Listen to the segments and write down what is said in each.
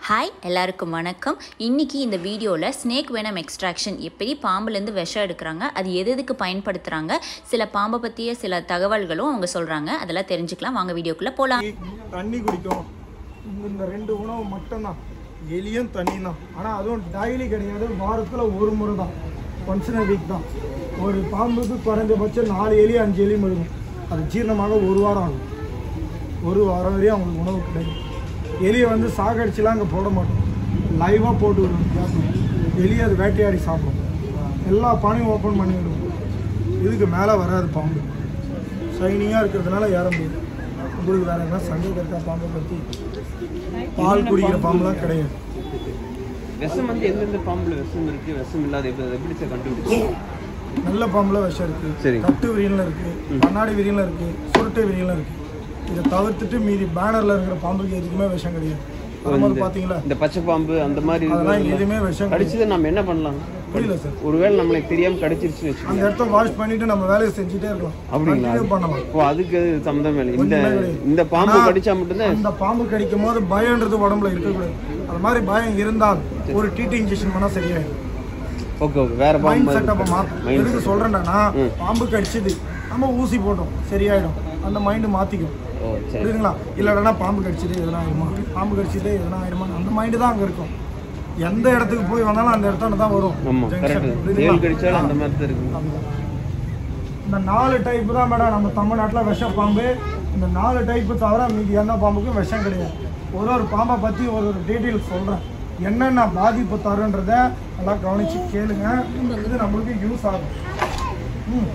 Hi எல்லாருக்கும் வணக்கம் இன்னைக்கு இந்த வீடியோவில் ஸ்னேக் வேனம் எக்ஸ்ட்ராக்ஷன் எப்படி பாம்புலேருந்து விஷம் எடுக்கிறாங்க அது எது எதுக்கு பயன்படுத்துகிறாங்க சில பாம்பை பற்றிய சில தகவல்களும் அவங்க சொல்கிறாங்க அதெல்லாம் தெரிஞ்சுக்கலாம் வாங்க வீடியோக்குள்ளே போகலாம் தண்ணி குடிக்கும் இந்த ரெண்டு உணவு மட்டும்தான் எலியும் தண்ணி தான் ஆனால் அதுவும் டெய்லி கிடையாது வாரத்தில் ஒரு முறை தான் ஒன்ஸ் இன் வீக் தான் ஒரு பாம்புக்கு குறைஞ்சபட்சம் நாலு எலி அஞ்சு எலி முழுகும் அது ஜீரணமாக ஒரு வாரம் ஆகும் ஒரு வாரம் வரையும் அவங்களுக்கு உணவு கிடைக்கும் எலியை வந்து சாகடிச்சுலாம் அங்கே போட மாட்டோம் லைவாக போட்டு விடுவோம் கேப்ல. எலி அது வேட்டையாடி சாப்பிடும் எல்லா பானையும் ஓப்பன் பண்ணி விடுவோம் இதுக்கு மேலே வராது பாம்பு ஷைனிங்காக இருக்கிறதுனால ஏற முடியும் உங்களுக்கு வேற என்ன சந்தேகம் இருக்கா பாம்பை பற்றி பால் குடிக்கிற பாம்புலாம் கிடையாது விஷம் வந்து எந்தெந்த பாம்புல விஷம் இருக்கு விஷம் இல்லாத எப்படி அதை எப்படி சார் கண்டுபிடிச்சு நல்ல பாம்புல விஷம் இருக்கு சரி. கட்டு விரியனில் இருக்கு கண்ணாடி விரியனில் இருக்கு சுருட்டை விரியனில் இருக்கு இதை தவிர்த்துட்டு மீதி பேனர்ல இருக்கிற பாம்புக்கு எதுக்குமே விஷம் கிடையாது அது மாதிரி பார்த்தீங்களா இந்த பச்சை பாம்பு அந்த மாதிரி அதெல்லாம் இருக்கிறதெல்லாம் எதுவுமே விஷம் கிடையாது கடிச்சதை நம்ம என்ன பண்ணலாம் புரியல சார் ஒருவேளை நம்மளுக்கு தெரியாம கடிச்சிருச்சுன்னு அந்த வச்சுக்கோங்க இடத்த வாஷ் பண்ணிட்டு நம்ம வேலையை செஞ்சுட்டே இருக்கலாம் அப்படிங்களா Continue பண்ணலாம் ஓ அதுக்கு அது சம்மந்தம் இல்லை இந்த ஒண்ணுமே கிடையாது. இந்த பாம்பு ஆனா, கடிச்சா மட்டும்தான் அந்த பாம்பு கடிக்கும் போது பயம்ன்றது உடம்புல இருக்கக்கூடாது அது மாதிரி பயம் இருந்தால் ஒரு டிடி இன்ஜெக்ஷன் பண்ணால் சரியாயிடும் ஓகே ஓகே வேற மைண்ட் பாம்பு செட்டப்பை மாற்றும் மைண்ட் எதுக்கு சொல்கிறேன்டானா ம். பாம்பு கடிச்சது நம்ம ஊசி போட்டோம் சரியாயிடும் அந்த மைண்டு மாற்றிக்கும் ஓ சரி புரியுதுங்களா இல்லைன்னா பாம்பு கடிச்சது எதனா ஆயிருமா பாம்பு கடிச்சது எதனா ஆயிருமா அந்த மைண்டு தான் அங்கே இருக்கும் எந்த இடத்துக்கு போய் வந்தாலும் அந்த இடத்துல தான் வரும் ஆமா junction. கரெக்ட் புரியுதுங்களா? தேல் கடிச்சாலும் அந்த மாதிரி தான் இருக்கு அதுதான். இந்த நாலு டைப்பு தான் மேடம் நம்ம தமிழ்நாட்டில் விஷ பாம்பு இந்த நாலு டைப்பு தவிர மீதி எந்த பாம்புக்கும் விஷம் கிடையாது ஒரு ஒரு பாம்பை பற்றி ஒரு ஒரு டீட்டெயில் சொல்கிறேன் என்னென்ன பாதிப்பு தருன்றத நல்லா கவனித்து கேளுங்க இது நம்மளுக்கு யூஸ் ஆகும் ம்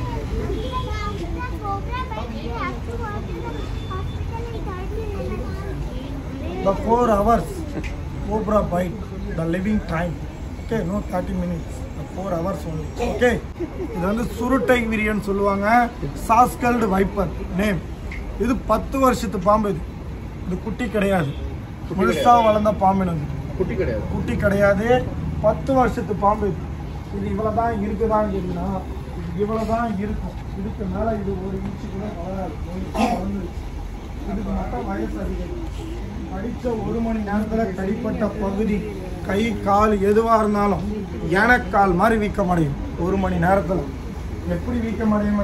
the four hours cobra bite the living time okay no 30 minutes the four hours only okay இது வந்து சுருட்டை விரியன் சொல்லுவாங்க சாஸ்கல்டு வைப்பர் நேம் இது பத்து வருஷத்து பாம்பு இது இது குட்டி கிடையாது முழுசா வளர்ந்த பாம்பினது குட்டி கிடையாது குட்டி கிடையாது பத்து வருஷத்து பாம்பு இது இது இவ்வளோ தான் இருக்குதான்னு கேட்டீங்கன்னா இது இவ்வளோ தான் இருக்கும் இதுக்கு மேலே இது ஒரு இன்ச்சு கூட வளராது ஒரு inch வளர்ந்துருச்சு. இதுக்கு மட்டும் வயசு அதிகம் கடிச்ச ஒரு மணி நேரத்தில் கடிப்பட்ட பகுதி கை கால் எதுவாக இருந்தாலும் ஏனக்கால் மாதிரி வீக்கமடையும் ஒரு மணி நேரத்தில் எப்படி வீக்கமடையும்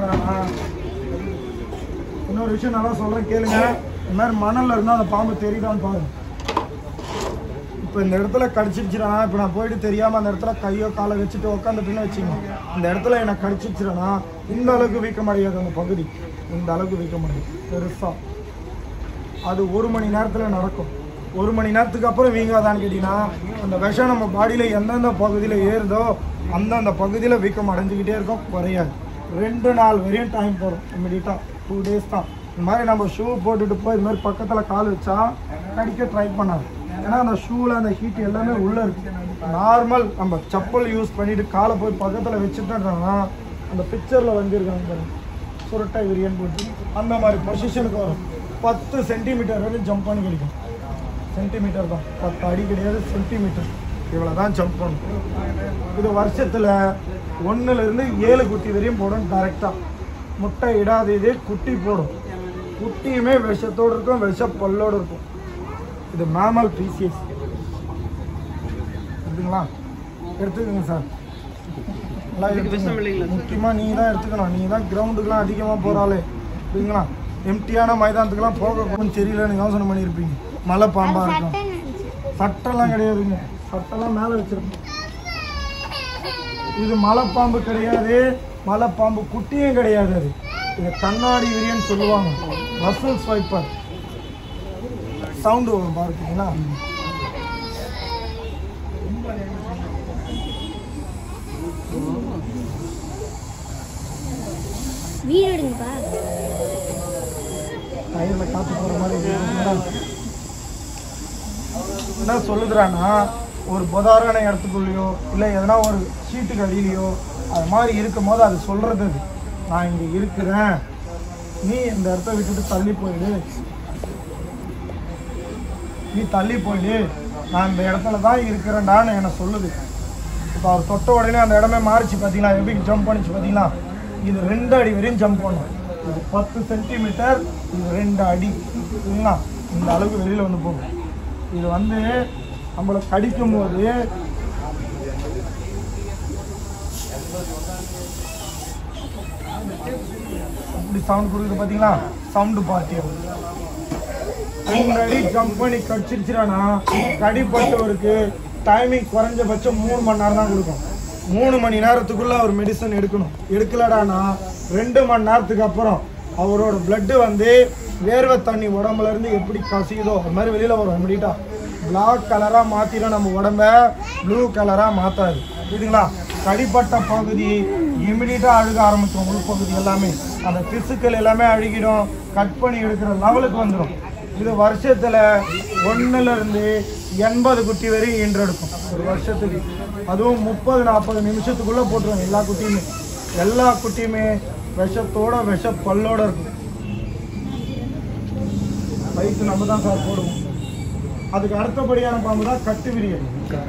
இன்னொரு விஷயம் நல்லா சொல்கிறேன் கேளுங்க இந்த மாதிரி மணலில் இருந்தால் அந்த பாம்பு தெரியுதான்னு பாருங்க இப்போ இந்த இடத்துல கடிச்சிருச்சுனா இப்போ நான் போயிட்டு தெரியாமல் அந்த இடத்துல கையோ காலை வச்சுட்டு உட்காந்துட்டுன்னு வச்சுங்க இந்த இடத்துல எனக்கு கடிச்சிருச்சுனா இந்த அளவுக்கு வீக்கம் அடையாது அந்த பகுதி இந்த அளவுக்கு வீக்கம் அடையும் பெருசாக அது ஒரு மணி நேரத்தில் நடக்கும் ஒரு மணி நேரத்துக்கு அப்புறம் வீங்காதான்னு கேட்டிங்கன்னா அந்த விஷம் நம்ம பாடியில் எந்தெந்த பகுதியில் ஏறுதோ அந்தந்த பகுதியில் வீக்கம் அடைஞ்சிக்கிட்டே இருக்கும் குறையாது ரெண்டு நாள் வரையும் டைம் போகும் இம்மிடியட்டாக டூ டேஸ் தான் இந்த மாதிரி நம்ம ஷூ போட்டுட்டு போய் இது மாதிரி பக்கத்தில் கால் வச்சா கடிக்க ட்ரை பண்ணாது ஏன்னா அந்த ஷூவில் அந்த ஹீட் எல்லாமே உள்ளே இருக்கு நார்மல் நம்ம செப்பல் யூஸ் பண்ணிட்டு காலை போய் பக்கத்தில் வச்சுட்டோம்னா அந்த பிக்சரில் வந்துருக்காங்க பாருங்க சுரட்டை விரியன் போட்டு அந்த மாதிரி பொசிஷனுக்கு வரும் பத்து சென்டிமீட்டர் வரையும் ஜம்ப் பண்ணி கிடைக்கும் சென்டிமீட்டர் தான் பத்து அடி கிடையாது சென்டிமீட்டர் இவ்வளோ தான் ஜம்ப் பண்ணும் இது வருஷத்தில் ஒன்றுலேருந்து ஏழு குட்டி வரையும் போடும் கரெக்டாக முட்டை இடாத இது குட்டி போடும் குட்டியுமே விஷத்தோடு இருக்கும் விஷ பல்லோடு இருக்கும் இது மேமல் பிசிஎஸ் எடுத்துங்களா எடுத்துக்கோங்க சார் நல்லா இதுக்கு விஷம் இல்லைங்களா சார்? முக்கியமாக நீ தான் எடுத்துக்கணும் நீ தான் கிரவுண்டுக்கெலாம் அதிகமாக போகிறாளே புரியுங்களா எம்டியான மைதானத்துக்குலாம் போகக்கூடாதுன்னு தெரியலன்னு யோசனை பண்ணியிருப்பீங்க மலை பாம்பாக இருக்கும் சட்டெல்லாம் கிடையாதுங்க சட்டெல்லாம் மேலே வச்சிருப்போம் இது மலைப்பாம்பு கிடையாது மலைப்பாம்பு குட்டியும் கிடையாது அது இது கண்ணாடி விரியன்னு சொல்லுவாங்க ரசல் ஸ்வைப்பர் சவுண்டு வரும் பார்த்துங்களா வீடு எடுங்கப்பா டயரில் காற்று போகிற மாதிரி இருக்குங்களா? என்ன சொல்லுதுறான்னா ஒரு புதாரான இடத்துக்குள்ளேயோ இல்லை எதனா ஒரு சீட்டுக்கு அடியிலையோ அது மாதிரி இருக்கும் போது அது சொல்கிறது அது நான் இங்கே இருக்கிறேன் நீ இந்த இடத்த விட்டுட்டு தள்ளி போயிடு நீ தள்ளி போயிடு நான் இந்த இடத்துல தான் இருக்கிறேன்டான்னு என்னை சொல்லுது இப்போ அவர் தொட்ட உடனே அந்த இடமே மாறிச்சு பார்த்தீங்களா எப்படி ஜம்ப் பண்ணிச்சு பார்த்தீங்களா இது ரெண்டு அடி வரையும் ஜம்ப் பண்ணும் இது பத்து சென்டிமீட்டர் இது ரெண்டு அடி சரிங்களா இந்த அளவுக்கு வெளியில் வந்து போகும் இது வந்து நம்மளை கடிக்கும் போது இப்படி சவுண்ட் கொடுக்குது பார்த்தீங்களா சவுண்டு பார்ட்டி முன்னாடி ஜம்ப் பண்ணி கடிச்சிருச்சுனா கடிப்பட்டவருக்கு டைமிங் குறைஞ்சபட்சம் மூணு மணி நேரம் தான் கொடுக்கும் மூணு மணி நேரத்துக்குள்ள அவர் மெடிசன் எடுக்கணும் எடுக்கலடானா ரெண்டு மணி நேரத்துக்கு அப்புறம் அவரோட blood வந்து வேர்வை தண்ணி உடம்புல இருந்து எப்படி கசியுதோ அது மாதிரி வெளியில வரும் இமிடிட்டா பிளாக் கலரா மாத்திடும் நம்ம உடம்ப ப்ளூ கலரா மாத்தாது புரியுதுங்களா கடிப்பட்ட பகுதி இமிடியட்டா அழுக ஆரம்பிச்சிடும் உள்பகுதி எல்லாமே அந்த திசுக்கள் எல்லாமே அழுகிடும் கட் பண்ணி எடுக்கிற லெவலுக்கு வந்துடும் இது வருஷத்துல ஒண்ணுல இருந்து எண்பது குட்டி வரையும் ஈன்றெடுக்கும் ஒரு வருஷத்துக்கு அதுவும் முப்பது நாற்பது நிமிஷத்துக்குள்ள போட்டுருவோம் எல்லா குட்டியுமே எல்லா குட்டியுமே விஷத்தோட விஷ பல்லோட இருக்கும் வயிற்று நம்ம தான் சார் போடுவோம் அதுக்கு அடுத்தபடியான பாம்பு தான் கட்டு விரியல்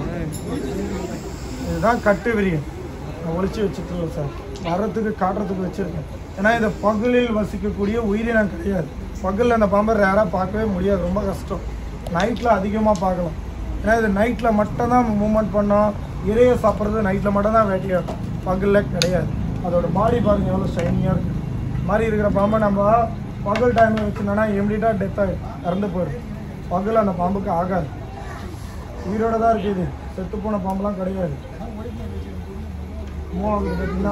இதுதான் கட்டு விரியல் நான் ஒளிச்சு வச்சுட்டு சார் வர்றதுக்கு காட்டுறதுக்கு வச்சிருக்கேன் ஏன்னா இது பகலில் வசிக்கக்கூடிய உயிரினம் கிடையாது பகலில் அந்த பாம்பை ரேராக பார்க்கவே முடியாது ரொம்ப கஷ்டம் நைட்டில் அதிகமாக பார்க்கலாம் ஏன்னா இது நைட்டில் மட்டும்தான் மூவ்மெண்ட் பண்ணோம் இறைய சாப்பிட்றது நைட்டில் மட்டும்தான் வேட்டையாடும் பகலில் கிடையாது அதோட பாடி பாருங்க எவ்வளோ ஷைனியாக இருக்குது மாதிரி இருக்கிற பாம்பை நம்ம பகல் டைமில் வச்சுருந்தோன்னா இம்மிடியட்டாக டெத் ஆகிடும் இறந்து போயிடும் பகல் அந்த பாம்புக்கு ஆகாது உயிரோட தான் இருக்குது இது செத்து போன பாம்புலாம் கிடையாது மூவ் ஆகுது பார்த்தீங்கன்னா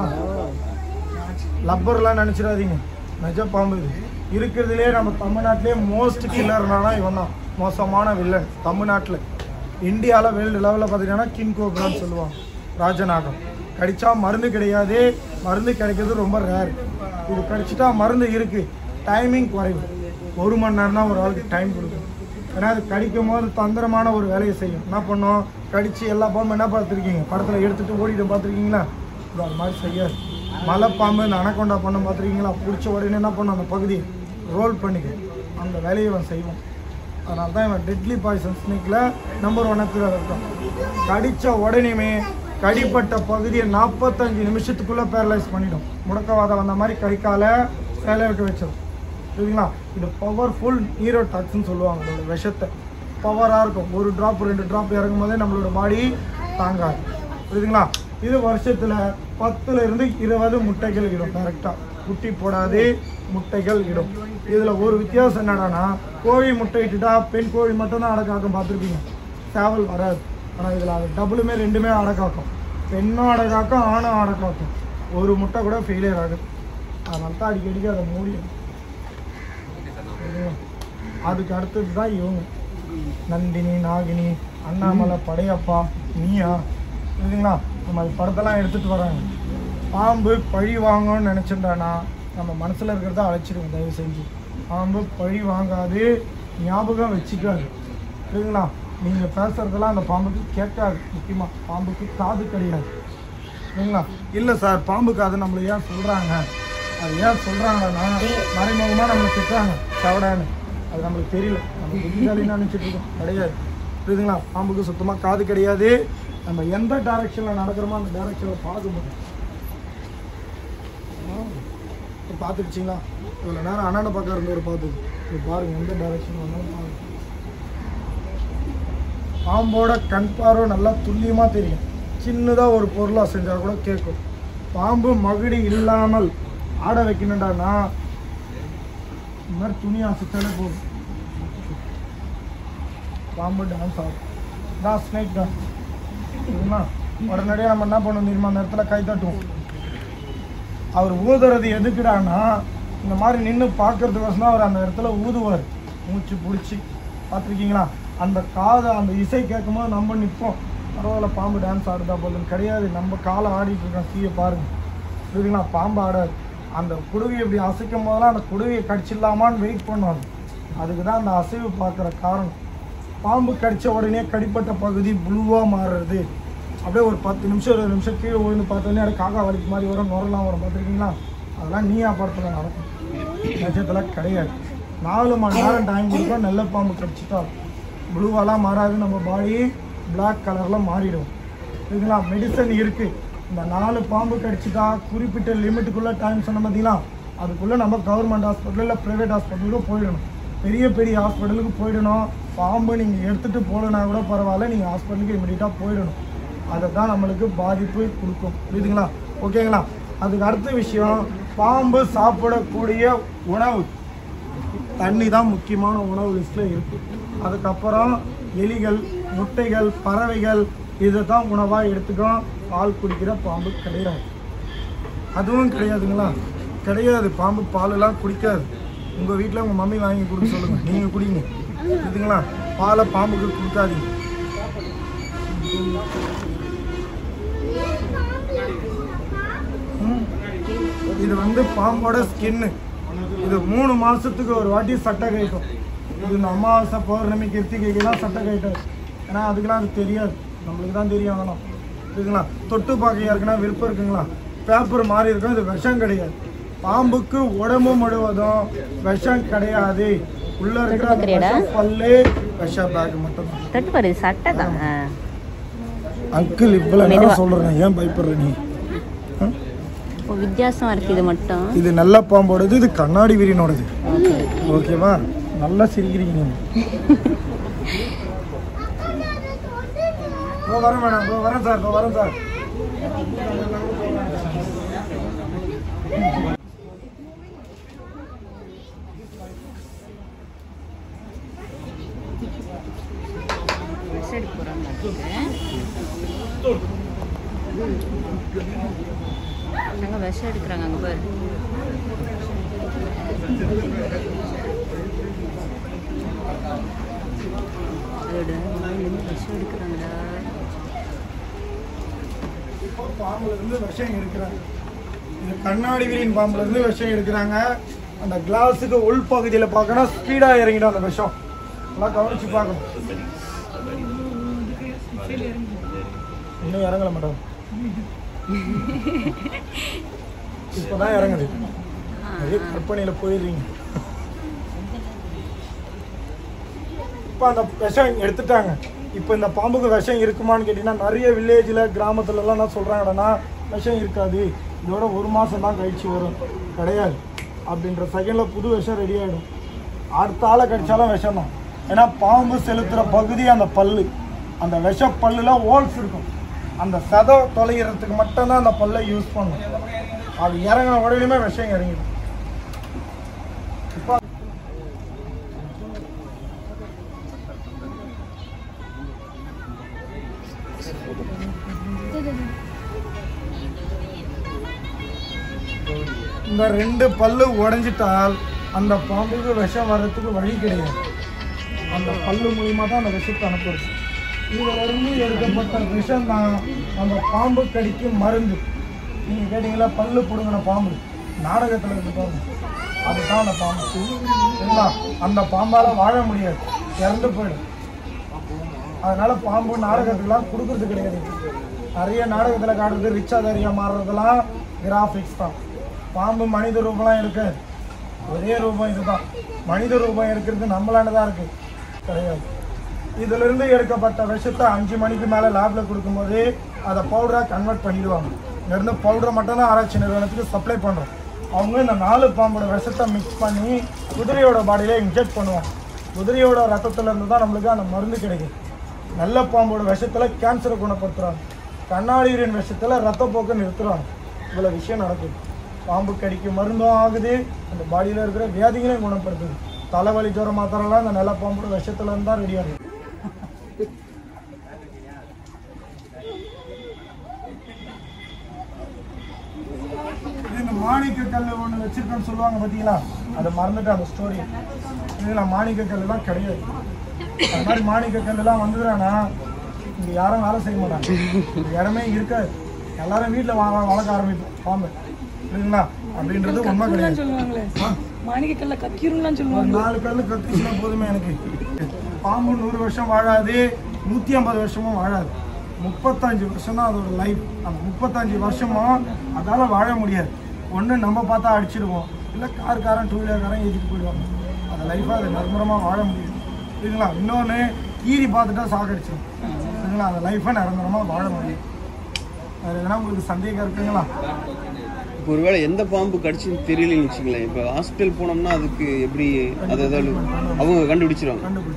லப்பர்லாம் நினச்சிடாதீங்க நிஜ பாம்பு இது இருக்கிறதுலே நம்ம தமிழ்நாட்டிலே மோஸ்ட் கில்லர்னா இவன் தான் மோசமான வில்லன் தமிழ்நாட்டில் இந்தியாவில் வேர்ல்டு லெவலில் பார்த்தீங்கன்னா கிங் கோப்ரான்னு சொல்லுவாங்க ராஜநாகம் கடிச்சா மருந்து கிடையாது மருந்து கிடைக்கிறது ரொம்ப ரேர் இது கடிச்சிட்டா மருந்து இருக்குது டைமிங் குறைவு ஒரு மணி நேரம் தான் ஒரு ஆளுக்கு டைம் கொடுக்கும் ஏன்னா அது கடிக்கும் போது தந்திரமான ஒரு வேலையை செய்யும் என்ன பண்ணும் கடிச்சு எல்லா பாம்பும் என்ன பார்த்துருக்கீங்க படத்தில் எடுத்துட்டு ஓடிட்டு பார்த்துருக்கீங்களா இது அது மாதிரி செய்யாது மலைப்பாம்பு இந்த அனக்கொண்டா பண்ண பார்த்துருக்கீங்களா பிடிச்ச உடனே என்ன பண்ணும் அந்த பகுதியை ரோல் பண்ணிக்கும் அந்த வேலையை இவன் செய்வான் அதனால தான் இவன் டெட்லி பாய்சன் ஸ்னேக்கில் நம்பர் ஒன்னத்தில் இருக்கான் கடித்த உடனேயுமே கடிப்பட்ட பகுதியை நாற்பத்தஞ்சு நிமிஷத்துக்குள்ளே பேரலைஸ் பண்ணிடும் முடக்கவாதம் வந்த மாதிரி கடிக்கால சேலை வைக்க வச்சிடும் சரிங்களா இது பவர்ஃபுல் ஹீரோ டாக்ஸ்னு சொல்லுவாங்க இதோட விஷத்தை பவராக இருக்கும் ஒரு ட்ராப் ரெண்டு ட்ராப் இறங்கும் போதே நம்மளோட பாடி தாங்காது புரியுதுங்களா இது வருஷத்தில் பத்துல இருந்து இருபது முட்டைகள் இடும் கரெக்டாக குட்டி போடாது முட்டைகள் இடும் இதில் ஒரு வித்தியாசம் என்னடான்னா கோழி முட்டை இட்டுட்டா பெண் கோழி மட்டும்தான் அடக்காக்கம் பார்த்துருப்பீங்க சேவல் வராது ஆனால் இதில் அது டபுளுமே ரெண்டுமே அடக்காக்கும் பெண்ணும் அடக்காக்கும் ஆணும் அடக்காக்கும் ஒரு முட்டை கூட ஃபெயிலியர் ஆகுது அதனால தான் அடிக்கடிக்கு அதை மூடிடும் சரிங்களா? அதுக்கு அடுத்தது தான் இவங்க நந்தினி நாகினி அண்ணாமலை படையப்பா நீயா சரிங்களா நம்ம அது படத்தெல்லாம் எடுத்துட்டு வராங்க பாம்பு பழி வாங்கணும்னு நினச்சிட்டானா நம்ம மனசில் இருக்கிறத அழைச்சிடுங்க தயவு செஞ்சு பாம்பு பழி வாங்காது ஞாபகம் வச்சுக்காது சரிங்களா நீங்கள் பேசுறதெல்லாம் அந்த பாம்புக்கு கேட்காது முக்கியமாக பாம்புக்கு காது கிடையாது சரிங்களா இல்லை சார் பாம்பு காது நம்மளை ஏன் சொல்கிறாங்க அது ஏன் சொல்கிறாங்கன்னா மறைமுகமாக நம்மளை திட்டுறாங்க சவடான்னு அது நம்மளுக்கு தெரியல நம்ம புத்திசாலின்னு நினச்சிட்டு இருக்கோம் கிடையாது புரியுதுங்களா பாம்புக்கு சுத்தமாக காது கிடையாது நம்ம எந்த டைரக்ஷனில் நடக்கிறோமோ அந்த டைரக்ஷனில் பார்க்க முடியும் இப்போ பார்த்துருச்சிங்களா இவ்வளோ நேரம் அண்ணனை பக்கம் இருந்து ஒரு பார்த்தது இப்போ பாருங்க எந்த டைரக்ஷன் வந்தாலும் பாருங்க பாம்போட கண் பார்வை நல்லா துல்லியமாக தெரியும் சின்னதாக ஒரு பொருளாக செஞ்சால் கூட கேட்கும் பாம்பு மகுடி இல்லாமல் ஆட வைக்கணுண்டானா இந்த மாதிரி துணி அசைச்சாலே போதும் பாம்பு டான்ஸ் ஆகும் தான் ஸ்னேக் தான் சரிங்களா உடனடியாக நம்ம என்ன பண்ணணும் தெரியுமா அந்த இடத்துல கை தட்டுவோம் அவர் ஊதுறது எதுக்குடான்னா இந்த மாதிரி நின்று பார்க்கறதுக்கோசம் தான் அவர் அந்த இடத்துல ஊதுவார் மூச்சு பிடிச்சி பார்த்துருக்கீங்களா அந்த காதை அந்த இசை கேட்கும்போது நம்ம நிற்போம் பரவாயில்ல பாம்பு டான்ஸ் ஆடுதா போதும் கிடையாது நம்ம காலை ஆடிட்டு இருக்கோம் சீயை பாருங்க புரியுதுங்களா பாம்பு ஆடாது அந்த குடுவையை இப்படி அசைக்கும் போதெல்லாம் அந்த குடுவையை கடிச்சிடலாமான்னு வெயிட் பண்ணுவாங்க அதுக்கு தான் அந்த அசைவு பார்க்குற காரணம் பாம்பு கடிச்ச உடனே கடிப்பட்ட பகுதி புழுவாக மாறுறது அப்படியே ஒரு பத்து நிமிஷம் இருபது நிமிஷம் கீழே விழுந்து பார்த்தோன்னே அப்படியே காக்கா வலிக்கு மாதிரி வரும் நுரலாம் வரும் பார்த்துருக்கீங்களா அதெல்லாம் நீயா படத்தில் நடக்கும் நிஜத்தில் கிடையாது நாலு மணி நேரம் டைம் கொடுத்தா நல்ல பாம்பு கடிச்சிட்டா ப்ளூவெல்லாம் மாறாது நம்ம பாடி பிளாக் கலரில் மாறிடும் சரிங்களா மெடிசன் இருக்குது இந்த நாலு பாம்பு கடிச்சிட்டா குறிப்பிட்ட லிமிட்டுக்குள்ளே டைம் சொன்ன பார்த்தீங்களா அதுக்குள்ளே நம்ம கவர்மெண்ட் ஹாஸ்பிட்டல் இல்லை ப்ரைவேட் ஹாஸ்பிட்டலுக்கு போயிடணும் பெரிய பெரிய ஹாஸ்பிட்டலுக்கு போயிடணும் பாம்பு நீங்கள் எடுத்துகிட்டு போகலனா கூட பரவாயில்ல நீங்கள் ஹாஸ்பிட்டலுக்கு இமீடியட்டாக போயிடணும் அதை தான் நம்மளுக்கு பாதிப்பு கொடுக்கும் புரியுதுங்களா ஓகேங்களா அதுக்கு அடுத்த விஷயம் பாம்பு சாப்பிடக்கூடிய உணவு தண்ணி தான் முக்கியமான உணவு லிஸ்ட்டில் இருக்குது அதுக்கப்புறம் எலிகள் முட்டைகள் பறவைகள் இதை தான் உணவாக எடுத்துக்கும் பால் குடிக்கிற பாம்பு கிடையாது அதுவும் கிடையாதுங்களா கிடையாது பாம்பு பாலெல்லாம் குடிக்காது உங்கள் வீட்டில் உங்கள் மம்மி வாங்கி கொடுக்க சொல்லுங்கள் நீங்கள் குடிங்க இதுங்களா பாலை பாம்புக்கு கொடுக்காதீங்க ம். இது வந்து பாம்போட ஸ்கின்னு இது மூணு மாசத்துக்கு ஒரு வாட்டி சட்டை கழிக்கும் இது இந்த அமாவாசை பௌர்ணமி கிருத்திகைக்கெல்லாம் சட்டை கழிட்டாரு ஏன்னா அதுக்கெல்லாம் அது தெரியாது நம்மளுக்கு தான் தெரியும் அதெல்லாம் இருக்குங்களா தொட்டு பார்க்க யாருக்குன்னா விருப்பம் இருக்குங்களா பேப்பர் மாதிரி இருக்கும் இது விஷம் கிடையாது பாம்புக்கு உடம்பு முழுவதும் விஷம் கிடையாது உள்ள இருக்கிற அந்த பார்க்கறியாடா? விஷ பல்லு விஷ பேக் மட்டும் தொட்டு பாரு சட்டை தான் அங்கிள் இவ்வளவு நேரம் சொல்றேன் ஏன் பயப்படுற நீ ம்? வித்தியாசமா இருக்கு இது மட்டும் இது நல்ல பாம்போடது இது கண்ணாடி விரியனோடது ஓகேவா நல்லா சிரிக்கிறீங்க நீங்க. இதோ வரேன் மேடம் இதோ வரேன் சார் இதோ வரேன் சார் அங்க விஷம் எடுக்கிறாங்க அங்க பாரு அதோட வாயிலிருந்து விஷம் எடுக்கிறாங்களா பாம்புல இருந்து விஷம் எடுக்கிறாங்க இது கண்ணாடி விரியின் பாம்புல இருந்து விஷம் எடுக்கிறாங்க அந்த கிளாஸுக்கு உள் பகுதியில பார்க்கணும் ஸ்பீடா இறங்கிடும் அந்த விஷம் நல்லா கவனிச்சு பார்க்கணும் இன்னும் இறங்கல மேடம் இப்பதான் இறங்குது நிறைய கற்பனையில போயிடுறீங்க இப்போ அந்த விஷம் எடுத்துட்டாங்க இப்போ இந்த பாம்புக்கு விஷம் இருக்குமான்னு கேட்டிங்கன்னா நிறைய வில்லேஜில் கிராமத்துலலாம் என்ன சொல்கிறாங்கன்னா விஷம் இருக்காது இதோட ஒரு மாதம் தான் கழிச்சு வரும் கிடையாது அப்படின்ற செகண்டில் புது விஷம் ரெடி ஆகிடும் அடுத்த ஆளை கடிச்சாலும் விஷம் தான் ஏன்னா பாம்பு செலுத்துகிற பகுதி அந்த பல்லு அந்த விஷ பல்லுல ஹோல்ஸ் இருக்கும் அந்த சதை தொலைகிறதுக்கு மட்டும்தான் அந்த பல்லை யூஸ் பண்ணும் அது இறங்கின உடனே விஷம் இறங்கிடும் இப்போ இந்த ரெண்டு பல்லு உடைஞ்சிட்டால் அந்த பாம்புக்கு விஷம் வர்றதுக்கு வழி கிடையாது அந்த பல்லு மூலியமா தான் அந்த விஷத்தை அனுப்புறது இதுல இருந்து எடுக்கப்பட்ட விஷம் தான் அந்த பாம்பு கடிக்கும் மருந்து நீங்க கேட்டீங்களா பல்லு புடுங்கின பாம்பு நாடகத்துல இருந்து பாருங்க அதுதான் அந்த பாம்பு சரிங்களா அந்த பாம்பால வாழ முடியாது இறந்து போயிடும் அதனால பாம்பு நாடகத்துக்குலாம் கொடுக்கறது கிடையாது நிறைய நாடகத்துல காட்டுறது ரிச்சாதாரியா மாறுறதெல்லாம் கிராஃபிக்ஸ் தான் பாம்பு மனித ரூபம்லாம் இருக்காது ஒரே ரூபம் இதுதான் மனித ரூபம் இருக்கிறது நம்மளாண்ட தான் இருக்கு கிடையாது இதுல இருந்து எடுக்கப்பட்ட விஷத்தை அஞ்சு மணிக்கு மேல லேப்ல கொடுக்கும்போது அதை பவுடரா கன்வெர்ட் பண்ணிடுவாங்க இங்க இருந்து பவுடரை மட்டும் தான் ஆராய்ச்சி நிறுவனத்துக்கு சப்ளை பண்றோம் அவங்க இந்த நாலு பாம்போட விஷத்தை மிக்ஸ் பண்ணி குதிரையோட பாடியில இன்ஜெக்ட் பண்ணுவாங்க குதிரையோட ரத்தத்துல இருந்து தான் நம்மளுக்கு அந்த மருந்து கிடைக்கும் நல்ல பாம்போட விஷத்துல கேன்சரை குணப்படுத்துறாங்க கண்ணாடி யூரின் விஷத்துல ரத்தப்போக்கை நிறுத்துறாங்க இவ்வளவு விஷயம் நடக்குது பாம்பு கடிக்கு மருந்தும் ஆகுது அந்த பாடியில இருக்கிற வியாதிகளையும் குணப்படுத்துது தலைவலி ஜுர மாத்திரம்லாம் அந்த நல்ல பாம்போட விஷத்துல இருந்து தான் ரெடி ஆகுது இது இந்த மாணிக்க கல் ஒன்று வச்சிருக்கேன்னு சொல்லுவாங்க பார்த்தீங்களா அதை மறந்துட்டு அந்த ஸ்டோரி இதில் மாணிக்க கல்லாம் கிடையாது அது மாதிரி மாணிக்க கல்லாம் வந்துடுறானா இங்கே யாரும் வேலை செய்ய மாட்டாங்க இந்த இடமே இருக்காது எல்லாரும் வீட்டில் வளர்க்க ஆரம்பிப்போம் பாம்பு இல்லைங்களா அப்படின்றது உண்மை கிடையாது சொல்லுவாங்களே ஆ. மாணிக்கக்கல்ல கக்கிரும்லாம் சொல்லுவாங்க ஒரு நாலு கல் கத்துச்சுன்னா போதுமே எனக்கு பாம்பு நூறு வருஷம் வாழாது நூற்றி ஐம்பது வருஷமும் வாழாது முப்பத்தஞ்சு வருஷம் தான் அதோட லைஃப் அந்த முப்பத்தஞ்சு வருஷமும் அதால் வாழ முடியாது ஒன்று நம்ம பார்த்தா அடிச்சிடுவோம் இல்லை கார்காரன் டூ வீலர்காரன் ஏற்றிட்டு போயிடுவாங்க அந்த லைஃபாக அது நிரந்தரமாக வாழ முடியும் சரிங்களா இன்னொன்று கீரி பார்த்துட்டா சாகடிச்சிடும் சரிங்களா அந்த லைஃபை நிரந்தரமாக வாழ முடியும் வேறு எதனா உங்களுக்கு சந்தேகம் இருக்குங்களா இப்போ ஒருவேளை எந்த பாம்பு கடிச்சுன்னு தெரியலன்னு வச்சுங்களேன் இப்போ ஹாஸ்பிட்டல் போனோம்னா அதுக்கு எப்படி அது ஏதாவது அவங்க கண்டுபிடிச்சிருவாங்க கண்டுபிடிச்சிருவாங்க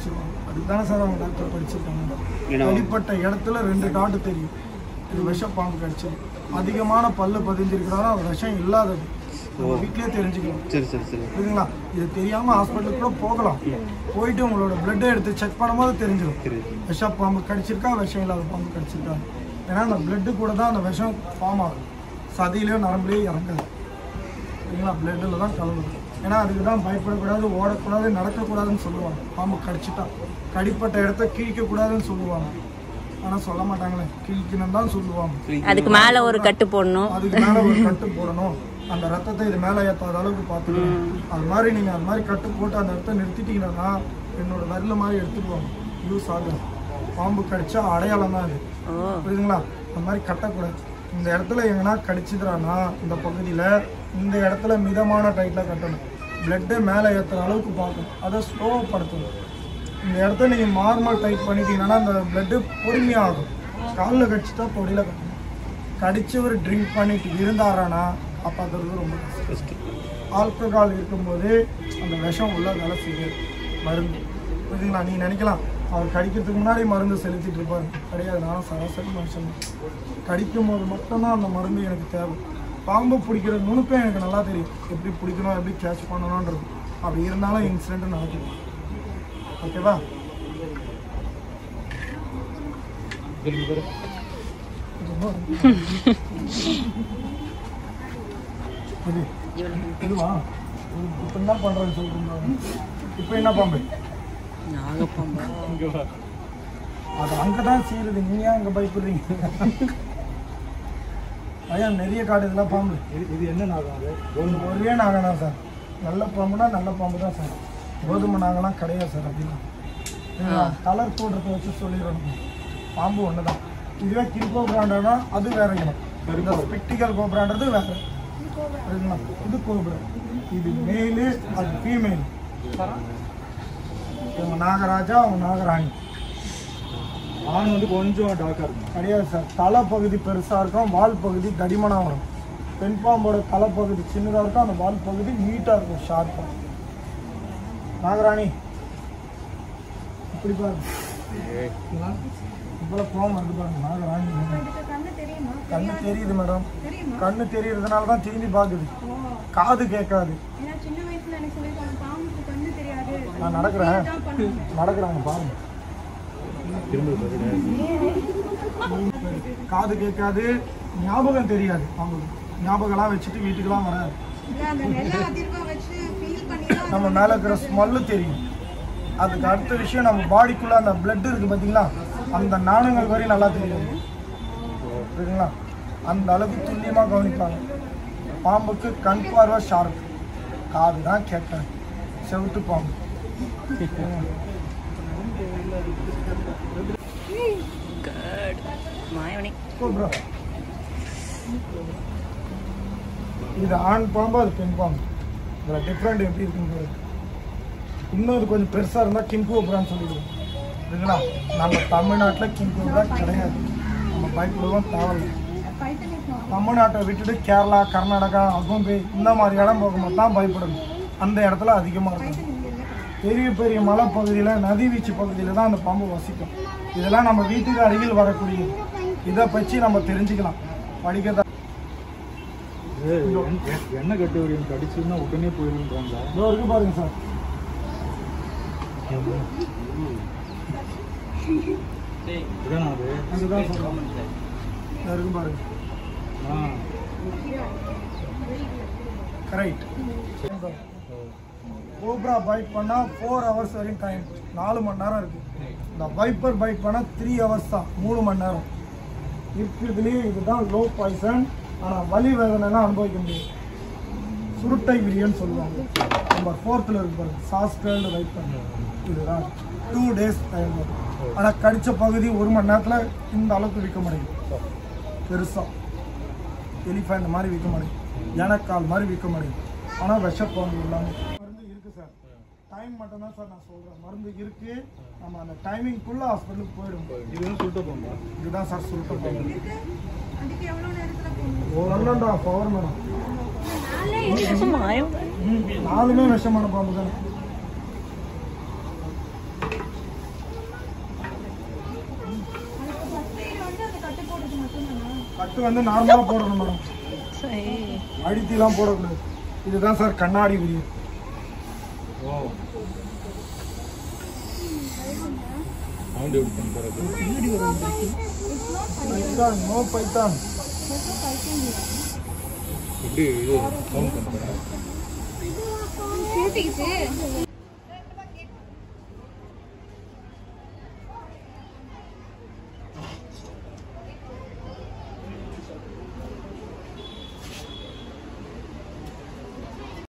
அதுக்கு தானே சார் அவங்க டாக்டர் படிச்சிருக்காங்க ஏன்னா- அடிப்பட்ட இடத்துல ரெண்டு டாட்டு தெரியும் இது விஷ பாம்பு கடிச்சது அதிகமான பல்லு பதிஞ்சிருக்கிறாரோ அது விஷம் இல்லாதது நம்ம வீட்லயே தெரிஞ்சுக்கலாம் சரி சரி சரி புரியுதுங்களா இது தெரியாம ஹாஸ்பிட்டலுக்கு கூட போகலாம் போயிட்டு உங்களோட பிளட்டை எடுத்து செக் பண்ணும்போது தெரிஞ்சிடும் சரி விஷ பாம்பு கடிச்சிருக்கா விஷம் இல்லாத பாம்பு கடிச்சிருக்கா ஏன்னா அந்த பிளட்டு கூட தான் அந்த விஷம் ஃபார்ம் ஆகும் சதியிலையோ நரம்புலையோ இறங்குது சரிங்களா பிளட்டில் தான் கலந்துடும் ஏன்னா அதுக்கு தான் பயப்படக்கூடாது ஓடக்கூடாது நடக்கக்கூடாதுன்னு சொல்லுவாங்க பாம்பு கடிச்சிட்டா கடிப்பட்ட இடத்த கிழிக்கக்கூடாதுன்னு சொல்லுவாங்க ஆனால் சொல்ல மாட்டாங்களே கிழிக்கணும் தான் சொல்லுவாங்க அதுக்கு மேல ஒரு கட்டு போடணும் அதுக்கு மேல ஒரு கட்டு போடணும் அந்த ரத்தத்தை இது மேல ஏத்தாத அளவுக்கு பார்த்துக்கணும் அது மாதிரி நீங்க அது மாதிரி கட்டு போட்டு அந்த இடத்த நிறுத்திட்டீங்கன்னா என்னோட விரல மாதிரி எடுத்துக்குவாங்க யூஸ் ஆகும் பாம்பு கடிச்சா அடையாளம் தான் அது ஓ புரியுதுங்களா அந்த மாதிரி கட்டக்கூடாது இந்த இடத்துல எங்கன்னா கடிச்சிதுறானா இந்த பகுதியில் இந்த இடத்துல மிதமான டைட்டில் கட்டணும் பிளட்டை மேலே ஏற்றுற அளவுக்கு பார்க்கணும் அதை ஸ்லோப்படுத்தணும் இந்த இடத்த நீங்கள் நார்மல் டைட் பண்ணிட்டீங்கன்னா அந்த பிளட்டு பொறுமையாகும் காலில் கடிச்சிட்டா பொடியில் கட்டணும் கடிச்சவர் ட்ரிங்க் பண்ணிட்டு இருந்தாரானா காப்பாற்றுறது ரொம்ப கஷ்டம் ஆல்கஹால் இருக்கும்போது அந்த விஷம் உள்ள வேலை செய்யாது மருந்து புரியுதுங்களா நீ நினைக்கலாம் அவர் கடிக்கிறதுக்கு முன்னாடி மருந்து செலுத்திட்டு இருப்பாரு கிடையாது நானும் சராசரி மனுஷன் கடிக்கும் போது மட்டும்தான் அந்த மருந்து எனக்கு தேவை பாம்பு பிடிக்கிற நுணுக்கம் எனக்கு நல்லா தெரியும் எப்படி பிடிக்கணும் எப்படி கேட்ச் பண்ணணுன்றது அப்படி இருந்தாலும் இன்சிடென்ட் நடக்குது ஓகேவா இது இதுவா இப்போ என்ன பண்ணுறேன்னு சொல்கிறீங்க இப்போ என்ன பாம்பு அது அங்கே தான் செய்யுது நீங்க ஏன் அங்கே பயப்படுறீங்க ஐயா நிறைய காடு இதெல்லாம் பாம்பு இது என்ன நாகம் அது ஒரே நாகம் தான் சார் நல்ல பாம்புனா நல்ல பாம்பு தான் சார் கோதுமை நாகலாம் கிடையாது சார் அப்படின்னா கலர் தோற்றத்தை வச்சு சொல்லிடணும் பாம்பு ஒன்று தான் இதுவே கில்கோ பிராண்டனா அது வேற இனம் இந்த ஸ்பெக்டிக்கல் கோப்ரான்றது வேற சரிங்களா இது கோப்ரா இது மேலு அது ஃபீமேல் இவங்க நாகராஜா அவங்க நாகராணி ஆண் வந்து கொஞ்சம் டார்க்காக இருக்கும் கிடையாது சார் தலை பகுதி பெருசாக இருக்கும் வால் பகுதி தடிமனாக வரும் பெண் பாம்போட தலை பகுதி சின்னதாக இருக்கும் அந்த வால் பகுதி நீட்டாக இருக்கும் ஷார்ப்பாக நாகராணி இப்படி பாருங்க இவ்வளோ கோவம் வருது பாருங்க நாகராணி கண்ணு தெரியுது மேடம் கண்ணு தெரியறதுனால தான் திரும்பி பார்க்குது காது கேட்காது ஏன்னா சின்ன வயசுல எனக்கு சொல்லிருக்காங்க பாம்புக்கு கண்ணு தெரியாது நான் நடக்கிறேன் இதான் பண்ணணும். நடக்கிறாங்க பாருங்க காது கேட்காது ஞாபகம் தெரியாது அவங்களுக்கு ஞாபகம்லாம் வச்சுட்டு வீட்டுக்கெல்லாம் வராது இல்ல, அந்த நில அதிர்வை வச்சு ஃபீல் பண்ணி தான் நம்ம மேலே இருக்கிற ஸ்மெல்லு தெரியும் அதுக்கு அடுத்த விஷயம் நம்ம பாடிக்குள்ளே அந்த blood இருக்கு பார்த்தீங்களா அந்த நாணங்கள் வரையும் நல்லா தெரியும் புரியுதுங்களா அந்த அளவுக்கு துல்லியமாக கவனிப்பாங்க பாம்புக்கு கண் பார்வை ஷார்ப் காது தான் கேட்காது செவுட்டு பாம்பு மாயவனே ப்ரோ இது ஆண் பாம்பு அது பெண் பாம்பு இதில் டிஃப்ரெண்ட் எப்படி இருக்குன்னு இன்னும் இது கொஞ்சம் பெருசாக இருந்தால் கிங் கோப்ரான்னு சொல்லிடுவோம் சரிங்களா நம்ம தமிழ்நாட்டில் கிங் கோப்ரா கிடையாது நம்ம பயப்படுவோம் தேவையில்லை தமிழ்நாட்டை விட்டுட்டு கேரளா கர்நாடகா அகம்பே இந்த மாதிரி இடம் போகும்போது தான் பயப்படணும் அந்த இடத்துல அதிகமாக இருக்கும் பெரிய பெரிய மலைப்பகுதியில் நதி வீச்சு பகுதியில் தான் அந்த பாம்பு வசிக்கும் இதெல்லாம் நம்ம வீட்டுக்கு அருகில் வரக்கூடியது இதை பற்றி நம்ம தெரிஞ்சுக்கலாம் படிக்கிறதா இது எண்ணெய் எண்ணெய் கட்டு வரையும் கடிச்சுன்னா உடனே போயிருன்றாங்களா இதோ இருக்கு பாருங்க சார் இதுதானா அது அதுதான் சொல்றேன் இதோ இருக்கு பாருங்க ஆ கரெக்ட் கோப்ரா பைட் பண்ணால் ஃபோர் ஹவர்ஸ் வரையும் டைம் நாலு மணி நேரம் இருக்கு இந்த வைப்பர் பைட் பண்ணால் த்ரீ ஹவர்ஸ் தான் மூணு மணி நேரம் இருக்கிறதுலேயே இதுதான் லோ பாய்சன் ஆனால் வலி வேதனைலாம் அனுபவிக்க முடியும் சுருட்டை விரியன்னு சொல்லுவாங்க நம்பர் ஃபோர்த்தில் இருக்கு பாருங்க சாஸ்கல் ரைட் பண்ண இதுதான் டூ டேஸ் டைம் வரும் ஆனால் கடிச்ச பகுதி ஒரு மணி நேரத்தில் இந்த அளவுக்கு விற்க முடியும் பெருசாக எலிஃபண்ட் மாதிரி விற்க முடியும் எனக்கால் மாதிரி விற்க முடியும் ஆனால் விஷப்பாம்பு இல்லாமல் மருந்து இருக்குது சார் டைம் மட்டும் தான் சார் நான் சொல்கிறேன் மருந்து இருக்குது நம்ம அந்த டைமிங்குள்ளே ஹாஸ்பிட்டலுக்கு போயிடும் இதுதான் சொல்லிட்டு போங்க இதுதான் சார் சொல்லிட்டு அதுக்கு எவ்வளவு நேரத்துல போகணும் ஒரு one and half hour madam Mayavan நாலுமே விஷமான பாம்பு தானே கட்டு வந்து நார்மலாக போடணும் மேடம் அழுத்திலாம் போடக்கூடாது இதுதான் சார் கண்ணாடி உரியும் ஓ சவுண்ட் எப்படி பண்ணுறது பைத்தான் நோ பைத்தான் எப்படி இது சவுண்ட் பண்ணுறது கூட்டிக்கிட்டு